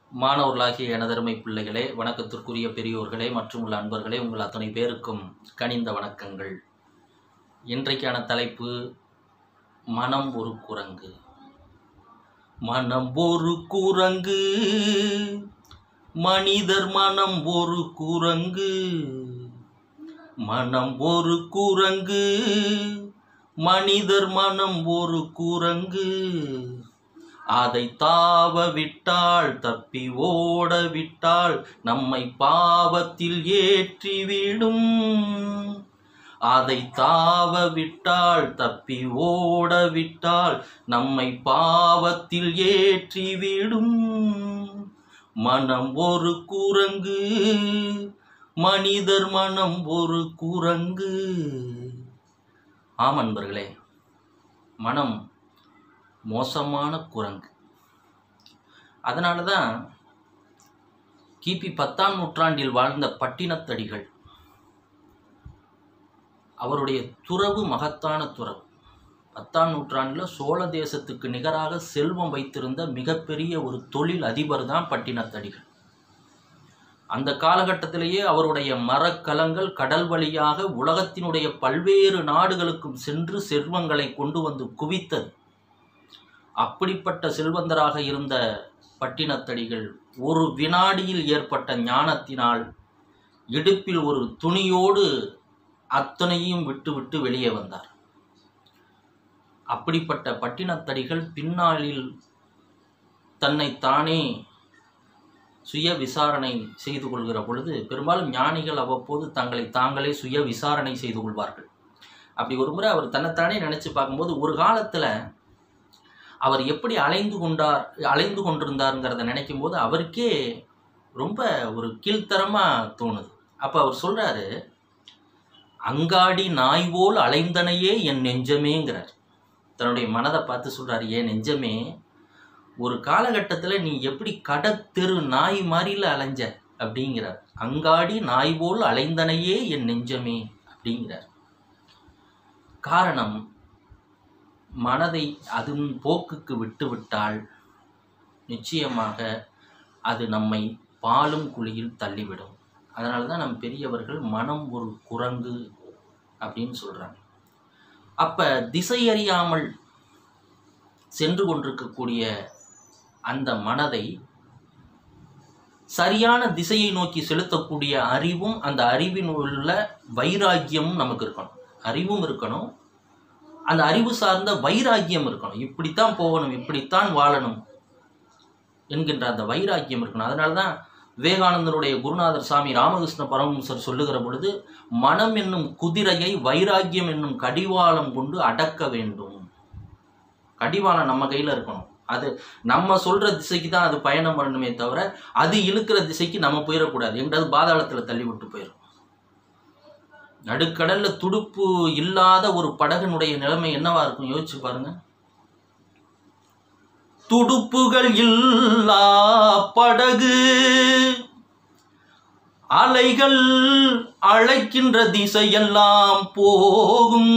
மாணவர்களாகிய எனதருமை பிள்ளைகளே வணக்கத்திற்குரிய பெரியோர்களே மற்றும் உள்ள அன்பர்களே உங்கள் அத்தனை பேருக்கும் கனிந்த வணக்கங்கள் இன்றைக்கான தலைப்பு மனம் ஒரு குரங்கு மனம் ஒரு குரங்கு மனிதர் மனம் ஒரு குரங்கு மனம் ஒரு குரங்கு மனிதர் மனம் ஒரு குரங்கு அதை தாவ விட்டால் தப்பி ஓட விட்டால் நம்மை பாவத்தில் ஏற்றிவிடும் அதை தாவ விட்டால் தப்பி ஓட விட்டால் நம்மை பாவத்தில் ஏற்றிவிடும் மனம் ஒரு குரங்கு மனிதர் மனம் ஒரு குரங்கு ஆம் அன்பர்களே மனம் மோசமான குரங்கு அதனால தான் கிபி பத்தாம் நூற்றாண்டில் வாழ்ந்த பட்டினத்தடிகள் அவருடைய துறவு மகத்தான துறவு பத்தாம் நூற்றாண்டில் சோழ தேசத்துக்கு நிகராக செல்வம் வைத்திருந்த மிகப்பெரிய ஒரு தொழில் அதிபர் தான் பட்டினத்தடிகள் அந்த காலகட்டத்திலேயே அவருடைய மரக்கலங்கள் கடல் வழியாக உலகத்தினுடைய பல்வேறு நாடுகளுக்கும் சென்று செல்வங்களை கொண்டு வந்து குவித்தது அப்படிப்பட்ட செல்வந்தராக இருந்த பட்டினத்தடிகள் ஒரு வினாடியில் ஏற்பட்ட ஞானத்தினால் இடுப்பில் ஒரு துணியோடு அத்தனையும் விட்டுவிட்டு வெளியே வந்தார் அப்படிப்பட்ட பட்டினத்தடிகள் பின்னாளில் தன்னை தானே சுய விசாரணை செய்து கொள்கிற பொழுது பெரும்பாலும் ஞானிகள் அவ்வப்போது தங்களை தாங்களே சுய விசாரணை செய்து கொள்வார்கள் அப்படி ஒரு முறை அவர் தன்னைத்தானே நினச்சி பார்க்கும்போது ஒரு காலத்தில் அவர் எப்படி அலைந்து கொண்டார் அலைந்து கொண்டிருந்தாருங்கிறத நினைக்கும் போது அவருக்கே ரொம்ப ஒரு கீழ்த்தரமாக தோணுது அப்போ அவர் சொல்கிறாரு அங்காடி நாய் போல் அலைந்தனையே என் நெஞ்சமேங்கிறார் தன்னுடைய மனதை பார்த்து சொல்கிறாரு ஏன் நெஞ்சமே ஒரு காலகட்டத்தில் நீ எப்படி கடத்தெரு நாய் மாதிரில அலைஞ்ச அப்படிங்கிறார் அங்காடி நாய் போல் அலைந்தனையே என் நெஞ்சமே அப்படிங்கிறார் காரணம் மனதை அதன் போக்குக்கு விட்டுவிட்டால் நிச்சயமாக அது நம்மை பாலும் குழியில் தள்ளிவிடும் அதனால தான் நம் பெரியவர்கள் மனம் ஒரு குரங்கு அப்படின்னு சொல்கிறாங்க அப்போ திசையறியாமல் சென்று கொண்டிருக்கக்கூடிய அந்த மனதை சரியான திசையை நோக்கி செலுத்தக்கூடிய அறிவும் அந்த அறிவின் உள்ள வைராக்கியமும் நமக்கு இருக்கணும் அறிவும் இருக்கணும் அந்த அறிவு சார்ந்த வைராக்கியம் இருக்கணும் இப்படித்தான் போகணும் இப்படித்தான் வாழணும் என்கின்ற அந்த வைராக்கியம் இருக்கணும் அதனால தான் விவேகானந்தருடைய குருநாதர் சாமி ராமகிருஷ்ண பரமஹம்சர் சொல்லுகிற பொழுது மனம் என்னும் குதிரையை வைராக்கியம் என்னும் கடிவாளம் கொண்டு அடக்க வேண்டும் கடிவாளம் நம்ம கையில் இருக்கணும் அது நம்ம சொல்கிற திசைக்கு தான் அது பயணம் பண்ணணுமே தவிர அது இழுக்கிற திசைக்கு நம்ம போயிடக்கூடாது எங்காவது பாதாளத்தில் தள்ளி விட்டு போயிடும் நடுக்கடல்ல துடுப்பு இல்லாத ஒரு படகுனுடைய நிலைமை என்னவா இருக்கும் யோசிச்சு பாருங்க துடுப்புகள் இல்லா படகு அலைகள் அழைக்கின்ற திசையெல்லாம் போகும்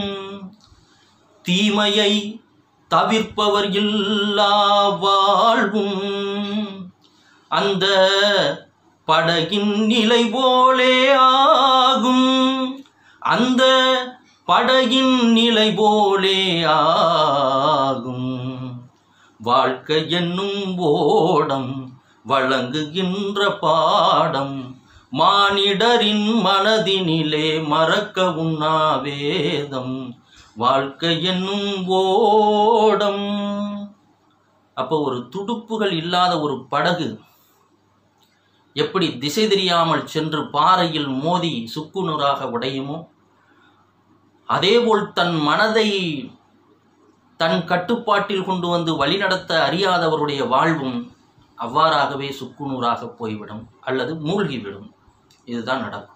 தீமையை தவிர்ப்பவர் இல்லா வாழ்வும் அந்த படகின் நிலை போலே ஆகும் அந்த படகின் நிலை போலே ஆகும் வாழ்க்கை என்னும் ஓடம் வழங்குகின்ற பாடம் மானிடரின் மனதினிலே மறக்க உண்ணா வேதம் வாழ்க்கை என்னும் ஓடம் அப்போ ஒரு துடுப்புகள் இல்லாத ஒரு படகு எப்படி திசை தெரியாமல் சென்று பாறையில் மோதி சுக்குநூறாக உடையுமோ அதேபோல் தன் மனதை தன் கட்டுப்பாட்டில் கொண்டு வந்து வழிநடத்த அறியாதவருடைய வாழ்வும் அவ்வாறாகவே சுக்குநூறாக போய்விடும் அல்லது மூழ்கிவிடும் இதுதான் நடக்கும்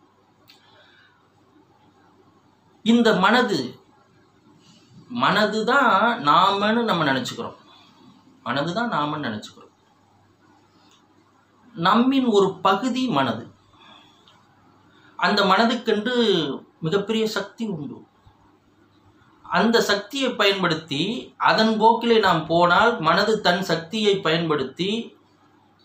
இந்த மனது மனது தான் நாமன்னு நம்ம நினச்சிக்கிறோம் மனது தான் நாமன்னு நினச்சிக்கிறோம் நம்மின் ஒரு பகுதி மனது அந்த மனதுக்கென்று மிகப்பெரிய சக்தி உண்டு அந்த சக்தியை பயன்படுத்தி அதன் போக்கிலே நாம் போனால் மனது தன் சக்தியை பயன்படுத்தி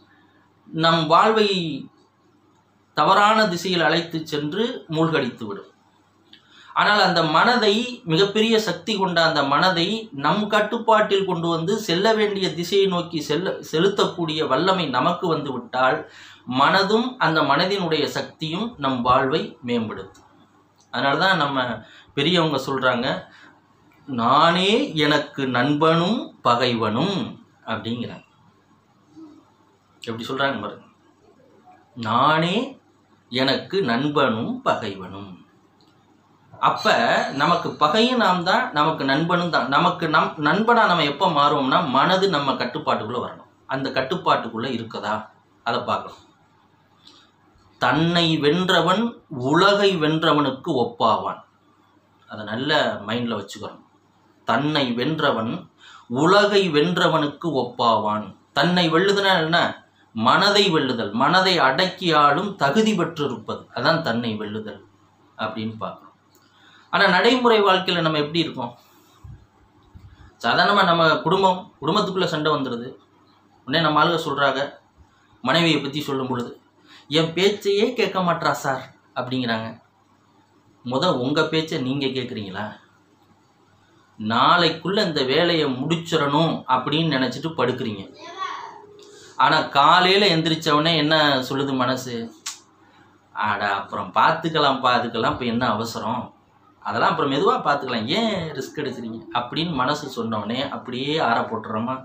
நம் வாழ்வை தவறான திசையில் அழைத்து சென்று மூழ்கடித்து விடும் ஆனால் அந்த மனதை மிகப்பெரிய சக்தி கொண்ட அந்த மனதை நம் கட்டுப்பாட்டில் கொண்டு வந்து செல்ல வேண்டிய திசையை நோக்கி செல்ல செலுத்தக்கூடிய வல்லமை நமக்கு வந்து விட்டால் மனதும் அந்த மனதினுடைய சக்தியும் நம் வாழ்வை மேம்படுத்தும் அதனால தான் நம்ம பெரியவங்க சொல்கிறாங்க நானே எனக்கு நண்பனும் பகைவனும் அப்படிங்கிறாங்க எப்படி சொல்கிறாங்க பாருங்க நானே எனக்கு நண்பனும் பகைவனும் அப்ப நமக்கு பகையும் நாம் தான் நமக்கு நண்பனும் தான் நமக்கு நம் நண்பனா நம்ம எப்போ மாறுவோம்னா மனது நம்ம கட்டுப்பாட்டுக்குள்ள வரணும் அந்த கட்டுப்பாட்டுக்குள்ள இருக்குதா அதை பார்க்கணும் தன்னை வென்றவன் உலகை வென்றவனுக்கு ஒப்பாவான் அதை நல்ல மைண்டில் வச்சுக்கிறோம் தன்னை வென்றவன் உலகை வென்றவனுக்கு ஒப்பாவான் தன்னை வெல்லுதுன்னா என்ன மனதை வெல்லுதல் மனதை அடக்கி ஆளும் தகுதி பெற்றிருப்பது அதான் தன்னை வெல்லுதல் அப்படின்னு பார்க்கணும் ஆனால் நடைமுறை வாழ்க்கையில் நம்ம எப்படி இருக்கோம் சாதாரணமாக நம்ம குடும்பம் குடும்பத்துக்குள்ளே சண்டை வந்துடுது உடனே நம்ம ஆளுங்க சொல்கிறாங்க மனைவியை பற்றி சொல்லும் பொழுது என் பேச்சையே கேட்க மாட்றா சார் அப்படிங்கிறாங்க முத உங்கள் பேச்சை நீங்கள் கேட்குறீங்களா நாளைக்குள்ளே இந்த வேலையை முடிச்சிடணும் அப்படின்னு நினச்சிட்டு படுக்கிறீங்க ஆனால் காலையில் எந்திரிச்சவொடனே என்ன சொல்லுது மனசு ஆட அப்புறம் பார்த்துக்கலாம்ப்பா அதுக்கெல்லாம் இப்போ என்ன அவசரம் அதெல்லாம் அப்புறம் மெதுவாக பார்த்துக்கலாம் ஏன் ரிஸ்க் எடுக்கிறீங்க அப்படின்னு மனசு சொன்னோடனே அப்படியே ஆற போட்டுறோமா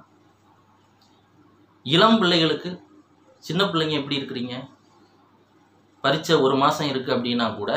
இளம் பிள்ளைகளுக்கு சின்ன பிள்ளைங்க எப்படி இருக்கிறீங்க பரீட்சை ஒரு மாதம் இருக்குது அப்படின்னா கூட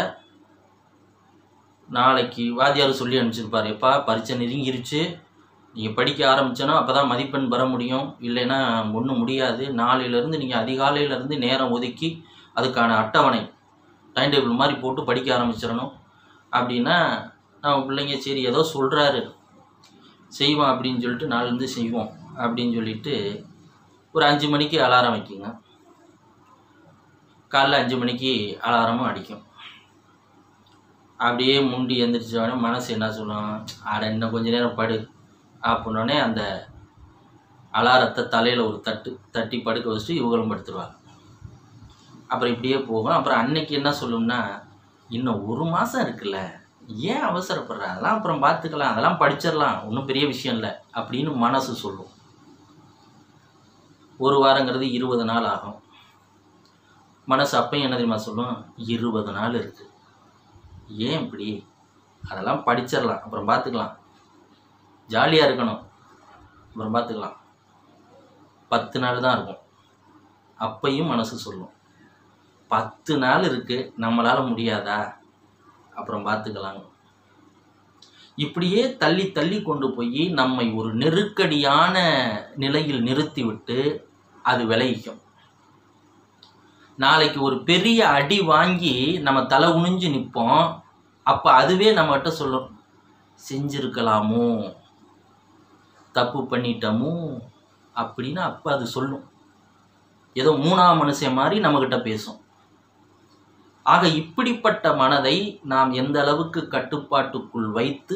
நாளைக்கு வாத்தியார் சொல்லி அனுப்பிச்சிருப்பாரு எப்பா பரீட்சை நெருங்கிருச்சு நீங்கள் படிக்க ஆரம்பிச்சோன்னா அப்போ தான் மதிப்பெண் பெற முடியும் இல்லைன்னா ஒன்றும் முடியாது நாளையிலேருந்து நீங்கள் அதிகாலையிலேருந்து நேரம் ஒதுக்கி அதுக்கான அட்டவணை டைம் டேபிள் மாதிரி போட்டு படிக்க ஆரம்பிச்சிடணும் அப்படின்னா நம்ம பிள்ளைங்க சரி ஏதோ சொல்கிறாரு செய்வோம் அப்படின்னு சொல்லிட்டு நாலுலேருந்து செய்வோம் அப்படின்னு சொல்லிட்டு ஒரு அஞ்சு மணிக்கு அலாரம் வைக்குங்க காலைல அஞ்சு மணிக்கு அலாரமும் அடிக்கும் அப்படியே முண்டி எந்திரிச்சோடனே மனசு என்ன சொல்லும் அட இன்னும் கொஞ்ச நேரம் படு அப்படின்னோடனே அந்த அலாரத்தை தலையில் ஒரு தட்டு தட்டி படுக்க வச்சுட்டு இவங்களும் படுத்துருவாங்க அப்புறம் இப்படியே போகும் அப்புறம் அன்னைக்கு என்ன சொல்லும்னா இன்னும் ஒரு மாதம் இருக்குல்ல ஏன் அவசரப்படுற அதெல்லாம் அப்புறம் பார்த்துக்கலாம் அதெல்லாம் படிச்சிடலாம் ஒன்றும் பெரிய விஷயம் இல்லை அப்படின்னு மனசு சொல்லும் ஒரு வாரங்கிறது இருபது நாள் ஆகும் மனசு அப்பையும் என்ன தெரியுமா சொல்லும் இருபது நாள் இருக்குது ஏன் இப்படி அதெல்லாம் படிச்சிடலாம் அப்புறம் பார்த்துக்கலாம் ஜாலியாக இருக்கணும் அப்புறம் பார்த்துக்கலாம் பத்து நாள் தான் இருக்கும் அப்பையும் மனசு சொல்லும் பத்து நாள் இருக்குது நம்மளால் முடியாதா அப்புறம் பார்த்துக்கலாம் இப்படியே தள்ளி தள்ளி கொண்டு போய் நம்மை ஒரு நெருக்கடியான நிலையில் நிறுத்திவிட்டு அது விளைவிக்கும் நாளைக்கு ஒரு பெரிய அடி வாங்கி நம்ம தலை குனிஞ்சு நிற்போம் அப்போ அதுவே நம்மகிட்ட சொல்லும் செஞ்சிருக்கலாமோ தப்பு பண்ணிட்டோமோ அப்படின்னு அப்போ அது சொல்லும் ஏதோ மூணாம் மனுஷன் மாதிரி நம்மக்கிட்ட பேசும் ஆக இப்படிப்பட்ட மனதை நாம் எந்த அளவுக்கு கட்டுப்பாட்டுக்குள் வைத்து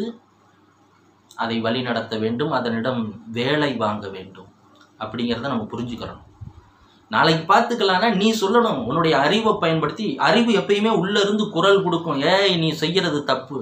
அதை வழிநடத்த வேண்டும் அதனிடம் வேலை வாங்க வேண்டும் அப்படிங்கிறத நம்ம புரிஞ்சுக்கிறோம் நாளைக்கு பார்த்துக்கலான்னா நீ சொல்லணும் உன்னுடைய அறிவை பயன்படுத்தி அறிவு எப்பயுமே உள்ள இருந்து குரல் கொடுக்கும் ஏய் நீ செய்யறது தப்பு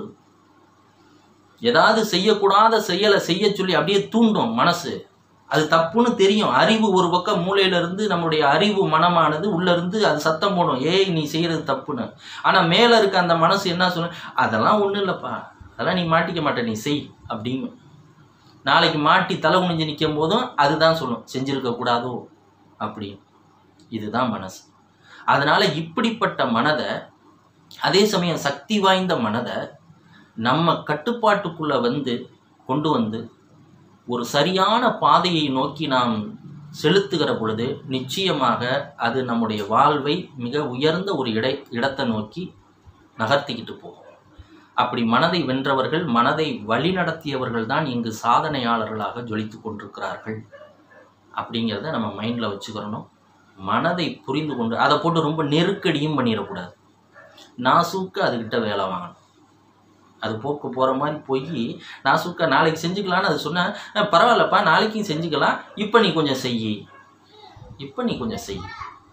ஏதாவது செய்யக்கூடாத செயலை செய்ய சொல்லி அப்படியே தூண்டும் மனசு அது தப்புன்னு தெரியும் அறிவு ஒரு பக்கம் மூளையில இருந்து நம்மளுடைய அறிவு மனமானது உள்ள இருந்து அது சத்தம் போடும் ஏய் நீ செய்யறது தப்புன்னு ஆனா மேல இருக்க அந்த மனசு என்ன சொல்லு அதெல்லாம் ஒண்ணும் இல்லப்பா அதெல்லாம் நீ மாட்டிக்க மாட்ட நீ செய் அப்படிங்கும் நாளைக்கு மாட்டி தலை குனிஞ்சு நிற்கும் போதும் அதுதான் சொல்லும் செஞ்சிருக்க கூடாதோ அப்படின்னு இதுதான் மனசு அதனால இப்படிப்பட்ட மனதை அதே சமயம் சக்தி வாய்ந்த மனதை நம்ம கட்டுப்பாட்டுக்குள்ள வந்து கொண்டு வந்து ஒரு சரியான பாதையை நோக்கி நாம் செலுத்துகிற பொழுது நிச்சயமாக அது நம்முடைய வாழ்வை மிக உயர்ந்த ஒரு இடை இடத்தை நோக்கி நகர்த்திக்கிட்டு போகும் அப்படி மனதை வென்றவர்கள் மனதை வழிநடத்தியவர்கள் தான் இங்கு சாதனையாளர்களாக ஜொலித்து கொண்டிருக்கிறார்கள் அப்படிங்கிறத நம்ம மைண்டில் வச்சுக்கிறணும் மனதை புரிந்து கொண்டு அதை போட்டு ரொம்ப நெருக்கடியும் பண்ணிடக்கூடாது நாசூக்கு அதுக்கிட்ட வேலை வாங்கணும் அது போக்கு போகிற மாதிரி போய் நாசூக்கா நாளைக்கு செஞ்சுக்கலான்னு அது சொன்னேன் பரவாயில்லப்பா நாளைக்கும் செஞ்சுக்கலாம் இப்போ நீ கொஞ்சம் செய் இப்போ நீ கொஞ்சம் செய்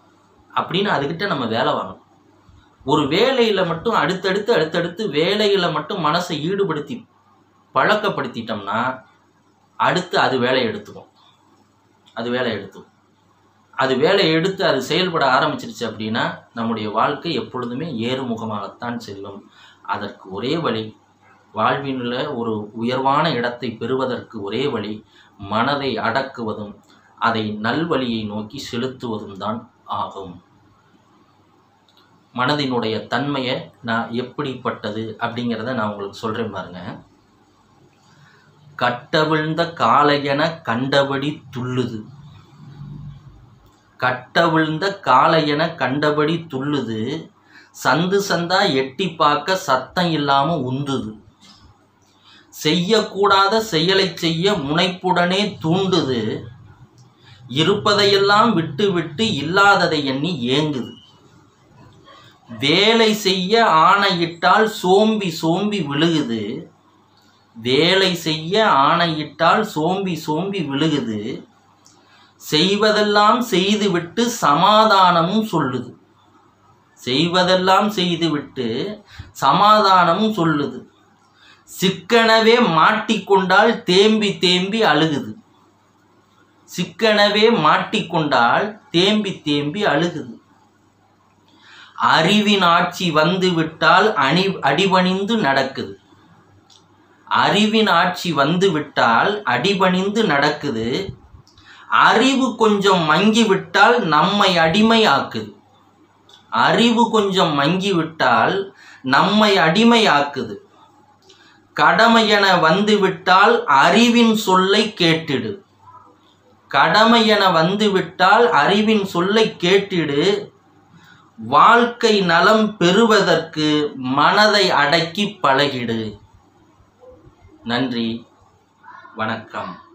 அப்படின்னு அதுக்கிட்ட நம்ம வேலை வாங்கணும் ஒரு வேலையில் மட்டும் அடுத்தடுத்து அடுத்தடுத்து வேலையில் மட்டும் மனசை ஈடுபடுத்தி பழக்கப்படுத்திட்டோம்னா அடுத்து அது வேலை எடுத்துக்கும் அது வேலை எடுத்துக்கும் அது வேலை எடுத்து அது செயல்பட ஆரம்பிச்சிருச்சு அப்படின்னா நம்முடைய வாழ்க்கை எப்பொழுதுமே ஏறுமுகமாகத்தான் செல்லும் அதற்கு ஒரே வழி வாழ்வினில் ஒரு உயர்வான இடத்தை பெறுவதற்கு ஒரே வழி மனதை அடக்குவதும் அதை நல்வழியை நோக்கி செலுத்துவதும் தான் ஆகும் மனதினுடைய தன்மையை நான் எப்படிப்பட்டது அப்படிங்கிறத நான் உங்களுக்கு சொல்கிறேன் பாருங்க கட்டவிழ்ந்த காளையென கண்டபடி துள்ளுது கட்டவிழ்ந்த காளையென கண்டபடி துள்ளுது சந்து சந்தா எட்டி பார்க்க சத்தம் இல்லாம உந்துது செய்யக்கூடாத செயலை செய்ய முனைப்புடனே தூண்டுது இருப்பதையெல்லாம் விட்டு விட்டு இல்லாததை எண்ணி ஏங்குது வேலை செய்ய ஆணையிட்டால் சோம்பி சோம்பி விழுகுது வேலை செய்ய ஆணையிட்டால் சோம்பி சோம்பி விழுகுது செய்வதெல்லாம் செய்துவிட்டு சமாதானமும் சொல்லுது செய்வதெல்லாம் செய்துவிட்டு சமாதானமும் சொல்லுது சிக்கனவே மாட்டிக்கொண்டால் தேம்பி தேம்பி அழுகுது சிக்கனவே மாட்டிக்கொண்டால் தேம்பி தேம்பி அழுகுது அறிவின் ஆட்சி வந்துவிட்டால் அணி அடிபணிந்து நடக்குது அறிவின் ஆட்சி வந்துவிட்டால் அடிபணிந்து நடக்குது அறிவு கொஞ்சம் மங்கிவிட்டால் நம்மை அடிமையாக்குது அறிவு கொஞ்சம் மங்கிவிட்டால் நம்மை அடிமையாக்குது கடமையென வந்துவிட்டால் அறிவின் சொல்லை கேட்டிடு கடமையென வந்துவிட்டால் அறிவின் சொல்லை கேட்டிடு வாழ்க்கை நலம் பெறுவதற்கு மனதை அடக்கி பழகிடு நன்றி வணக்கம்